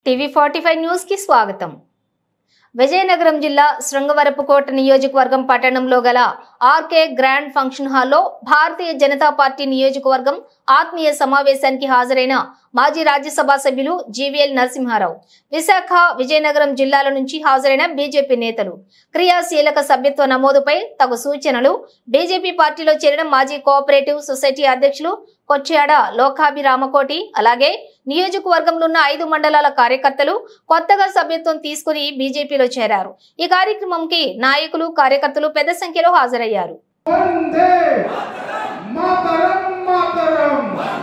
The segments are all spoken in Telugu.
టీవీ ఫార్టీ ఫైవ్ న్యూస్ కి స్వాగతం విజయనగరం జిల్లా శృంగవరపుకోట నియోజకవర్గం పట్టణంలో గల ఆర్కే గ్రాండ్ ఫంక్షన్ హాల్లో భారతీయ జనతా పార్టీ నియోజకవర్గం ఆత్మీయ సమావేశానికి హాజరైన మాజీ రాజ్యసభ సభ్యులు జీవీఎల్ నరసింహారావు విశాఖ విజయనగరం జిల్లాల నుంచి హాజరైన బీజేపీ నేతలు క్రియాశీలక సభ్యత్వ నమోదుపై తగు సూచనలు బీజేపీ పార్టీలో చేరిన మాజీ కోఆపరేటివ్ సొసైటీ అధ్యక్షులు కొచ్చాడ లోకాభిరామకోటి అలాగే నియోజకవర్గంలో ఉన్న ఐదు మండలాల కార్యకర్తలు కొత్తగా సభ్యత్వం తీసుకుని బీజేపీలో చేరారు ఈ కార్యక్రమంకి నాయకులు కార్యకర్తలు పెద్ద సంఖ్యలో హాజరయ్యారు వందే మాతరం మాతరం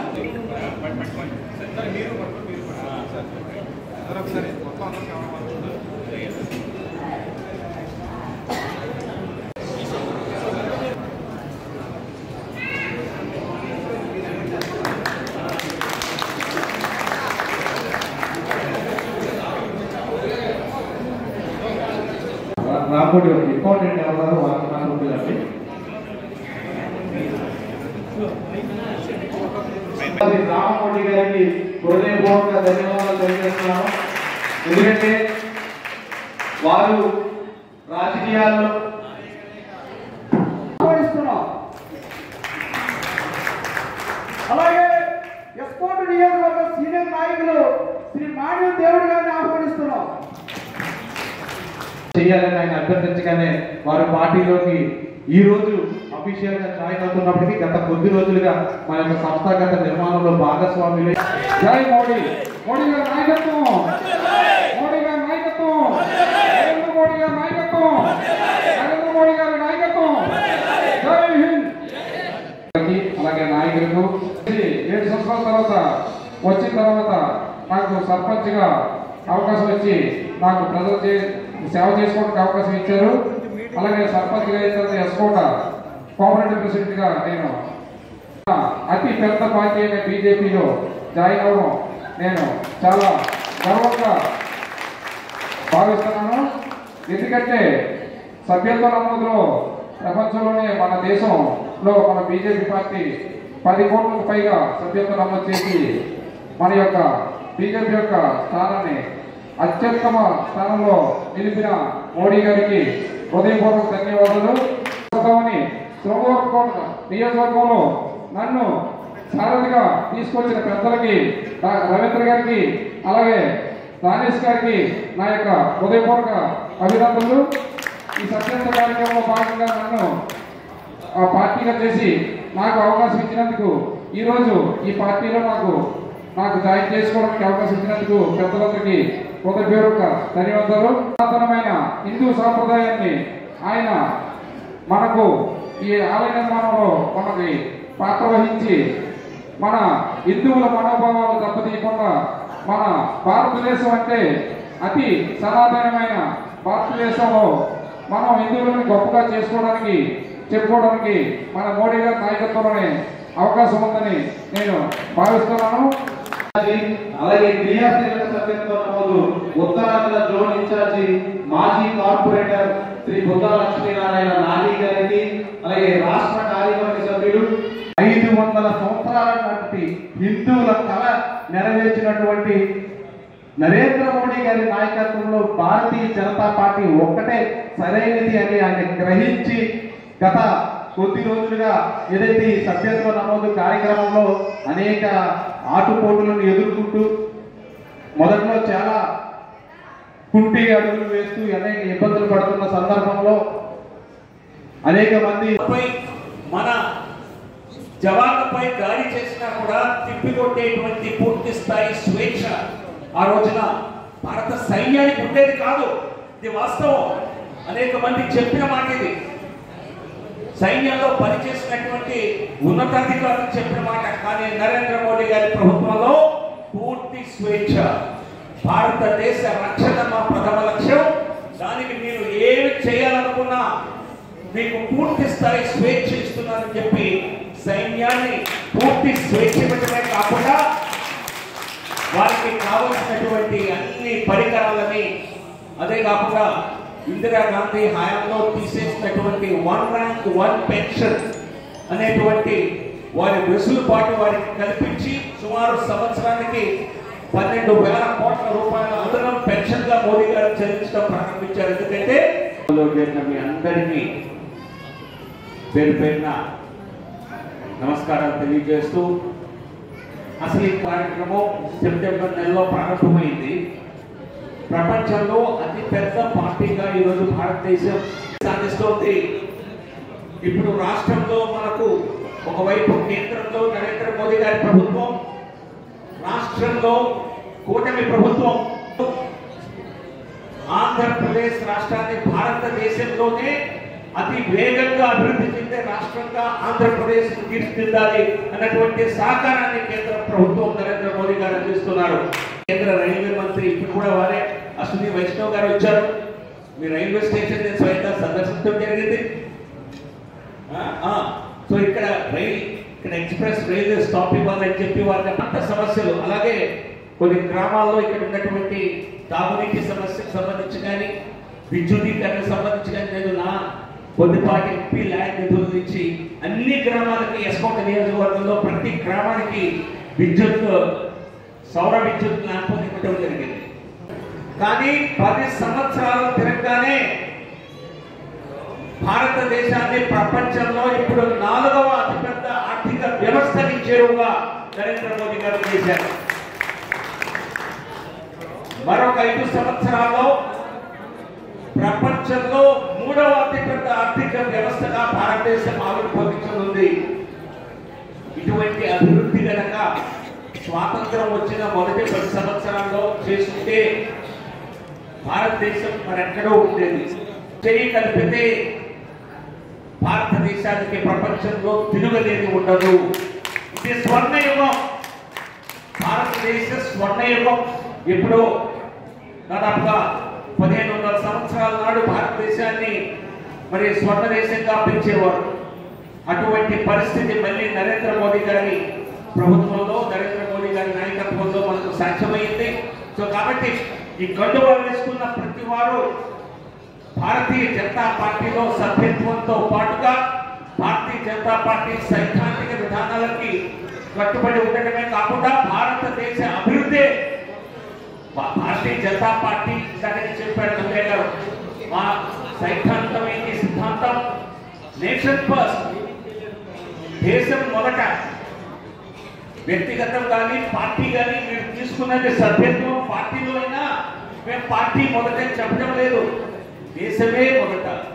రాముడి ఇంపార్టెంట్ ఎవరు వాళ్ళకి మాత్రం ఉంటుందండి అది రామమూర్తి గారికి హృదయపూర్వక ధన్యవాదాలు తెలియజేస్తున్నాను ఎందుకంటే వారు రాజకీయాల్లో ఆహ్వానిస్తున్నాం అలాగే ఎస్కోట్ నియోజకవర్గ సీనియర్ నాయకులు శ్రీ మాన్య దేవుడు గారిని ఆహ్వానిస్తున్నాం చేయాలని ఆయన అభ్యర్థించగానే వారు పార్టీలోకి ఈ రోజు అఫీషియల్ గా జాయిన్ అవుతున్నప్పటికీ గత కొద్ది రోజులుగా మన యొక్క సంస్థాగత నిర్మాణంలో భాగస్వాములు జై మోడీ మోడీ గారి నాయకత్వం మోడీ గారి నాయకత్వం నరేంద్ర మోడీ గారి నాయకత్వం నరేంద్ర మోడీ గారి నాయకత్వం జై హింద్ గారికి, అలాగే నాయకులకు ఇది ఏడు సంవత్సరాల తర్వాత వచ్చిన తర్వాత నాకు సర్పంచ్ గా అవకాశం ఇచ్చి నాకు ప్రజలు చే- సేవ చేసుకోవడానికి అవకాశం ఇచ్చారు అలాగే సర్పంచ్ గా అయిన తర్వాత ఎస్కోట కోఆపరేటివ్ ప్రెసిడెంట్ గా నేను అతి పెద్ద పార్టీ అయిన బీజేపీలో జాయిన్ అవ్వడం నేను చాలా గర్వంగా భావిస్తున్నాను ఎందుకంటే సభ్యత్వ నమోదులో ప్రపంచంలోనే మన దేశంలో మన బీజేపీ పార్టీ పది కోట్లకు పైగా సభ్యత్వ నమోదు చేసి మన యొక్క బీజేపీ యొక్క స్థానాన్ని అత్యుత్తమ స్థానంలో నిలిపిన మోడీ గారికి హృదయపూర్వక ధన్యవాదాలు వాస్తవాన్ని శృంగవరకోట నియోజకవర్గంలో నన్ను సారథిగా తీసుకొచ్చిన పెద్దలకి రా- రవీంద్ర గారికి అలాగే దానేష్ గారికి నా యొక్క హృదయపూర్వక అభినందనలు ఈ సత్యంత కార్యక్రమంలో భాగంగా నన్ను ఆ పార్టీగా చేసి నాకు అవకాశం ఇచ్చినందుకు ఈరోజు ఈ పార్టీలో నాకు నాకు జాయిన్ చేసుకోవడానికి అవకాశం ఇచ్చినందుకు పెద్దలందరికీ హృదయపూర్వక ధన్యవాదాలు పురాతనమైన హిందూ సాంప్రదాయాన్ని ఆయన మనకు ఈ ఆలయ నిర్మాణంలో మనకి పాత్ర వహించి మన హిందువుల మనోభావాలు దెబ్బతీయకుండా మన భారతదేశం అంటే అతి సనాతనమైన భారతదేశంలో మనం హిందువులను గొప్పగా చేసుకోవడానికి చెప్పుకోవడానికి మన మోడీ గారి నాయకత్వంలోనే అవకాశం ఉందని నేను భావిస్తున్నాను అలాగే క్రియాశీలక సభ్యత్వ నమోదు ఉత్తరాంధ్ర జోన్ ఇన్ఛార్జి మాజీ కార్పొరేటర్ శ్రీ బుద్ధ లక్ష్మీనారాయణ నాని గారికి అలాగే రాష్ట్ర కార్యవర్గ సభ్యులు ఐదు వందల సంవత్సరాల నాటి హిందువుల కళ నెరవేర్చినటువంటి నరేంద్ర మోడీ గారి నాయకత్వంలో భారతీయ జనతా పార్టీ ఒక్కటే సరైనది అని ఆయన గ్రహించి గత కొద్ది రోజులుగా ఏదైతే ఈ సభ్యత్వ నమోదు కార్యక్రమంలో అనేక ఆటుపోటులను ఎదుర్కొంటూ మొదట్లో చాలా కుంటి అడుగులు వేస్తూ అనేక ఇబ్బందులు పడుతున్న సందర్భంలో అనేక మంది పై మన జవాన్లపై దాడి చేసినా కూడా తిప్పికొట్టేటువంటి పూర్తి స్థాయి స్వేచ్ఛ ఆ రోజున భారత సైన్యానికి ఉండేది కాదు ఇది వాస్తవం అనేక మంది చెప్పిన మాట ఇది సైన్యంలో పనిచేసినటువంటి ఉన్నతాధికారులు చెప్పిన మాట కానీ నరేంద్ర మోడీ గారి ప్రభుత్వంలో పూర్తి స్వేచ్ఛ భారతదేశ రక్షణ మా ప్రథమ లక్ష్యం దానికి మీరు ఏమి చేయాలనుకున్నా మీకు పూర్తి స్థాయి స్వేచ్ఛ ఇస్తున్నానని చెప్పి సైన్యాన్ని పూర్తి స్వేచ్ఛ ఇవ్వడమే కాకుండా వారికి కావలసినటువంటి అన్ని పరికరాలని అదే కాకుండా ఇందిరాగాంధీ హయాంలో తీసేసినటువంటి వన్ ర్యాంక్ వన్ పెన్షన్ అనేటువంటి వారి వెసులుబాటు వారికి కల్పించి సుమారు సంవత్సరానికి పన్నెండు వేల కోట్ల రూపాయల అదనం పెన్షన్ గా మోదీ గారు చెల్లించడం ప్రారంభించారు ఎందుకంటే లో చేరిన మీ అందరికీ పేరు పేరున నమస్కారాలు తెలియజేస్తూ అసలు ఈ కార్యక్రమం సెప్టెంబర్ నెలలో ప్రారంభమైంది ప్రపంచంలో అతి పెద్ద పార్టీగా ఈరోజు భారతదేశం సాధిస్తోంది ఇప్పుడు రాష్ట్రంలో మనకు ఒకవైపు కేంద్రంలో నరేంద్ర మోదీ గారి ప్రభుత్వం రాష్ట్రంలో కూటమి ప్రభుత్వం ఆంధ్రప్రదేశ్ రాష్ట్రాన్ని భారతదేశంలోనే అతి వేగంగా అభివృద్ధి చెందే రాష్ట్రంగా ఆంధ్రప్రదేశ్ తీర్చిదిద్దాలి అన్నటువంటి సహకారాన్ని కేంద్ర ప్రభుత్వం నరేంద్ర మోదీ గారు అందిస్తున్నారు కేంద్ర రైల్వే మంత్రి ఇప్పుడు కూడా వారే అశ్విని వైష్ణవ్ గారు వచ్చారు మీ రైల్వే స్టేషన్ నేను స్వయంగా సందర్శించడం జరిగింది ఆ, ఆ, సో ఇక్కడ రైల్ ఇక్కడ ఎక్స్ప్రెస్ రైల్వే స్టాప్ ఇవ్వాలని చెప్పి వారికి అంత సమస్యలు అలాగే కొన్ని గ్రామాల్లో ఇక్కడ ఉన్నటువంటి తాగునీటి సమస్యకు సంబంధించి కానీ విద్యుదీకరణకు సంబంధించి కానీ నేను నా కొద్దిపాటి ఎంపీ ల్యాండ్ నిధుల నుంచి అన్ని గ్రామాలకి ఎస్కోట నియోజకవర్గంలో ప్రతి గ్రామానికి విద్యుత్ సౌర విద్యుత్ ల్యాంప్ ఇవ్వడం జరిగింది కానీ పది సంవత్సరాలు తిరగగానే భారతదేశాన్ని ప్రపంచంలో ఇప్పుడు నాలుగవ అతిపెద్ద ఆర్థిక వ్యవస్థకి చేరువుగా నరేంద్ర మోదీ గారు చేశారు మరొక ఐదు సంవత్సరాల్లో ప్రపంచంలో మూడవ అతిపెద్ద ఆర్థిక వ్యవస్థగా భారతదేశం ఆవిర్భవించనుంది ఇటువంటి అభివృద్ధి గనక స్వాతంత్రం వచ్చిన మొదటి పది సంవత్సరాల్లో చేసుకుంటే భారతదేశం మరెక్కడో ఉండేది చేయి కలిపితే భారతదేశానికి ప్రపంచంలో తిరుగులేని ఉండదు ఇది స్వర్ణయుగం భారతదేశ స్వర్ణయుగం ఇప్పుడు దాదాపుగా పదిహేను వందల సంవత్సరాల నాడు భారతదేశాన్ని మరి స్వర్ణ దేశంగా పెంచేవారు అటువంటి పరిస్థితి మళ్ళీ నరేంద్ర మోదీ గారి ప్రభుత్వంలో నరేంద్ర మోదీ గారి నాయకత్వంలో మనకు సాధ్యమైంది సో కాబట్టి ఈ కండువా వేసుకున్న ప్రతి వారు భారతీయ జనతా పార్టీలో సభ్యత్వంతో పాటుగా భారతీయ జనతా పార్టీ సైద్ధాంతిక విధానాలకి కట్టుబడి ఉండటమే కాకుండా భారతదేశ అభివృద్ధి భా- భారతీయ జనతా పార్టీ ఇందాకనే చెప్పాడు వెంకయ్య గారు మా సైద్ధాంతం ఏంటి సిద్ధాంతం నేషన్ ఫస్ట్ దేశం మొదట వ్యక్తిగతం కానీ పార్టీ కానీ మీరు తీసుకున్నది సభ్యత్వం పార్టీలో అయినా మేము పార్టీ మొదట చెప్పడం లేదు దేశమే మొదట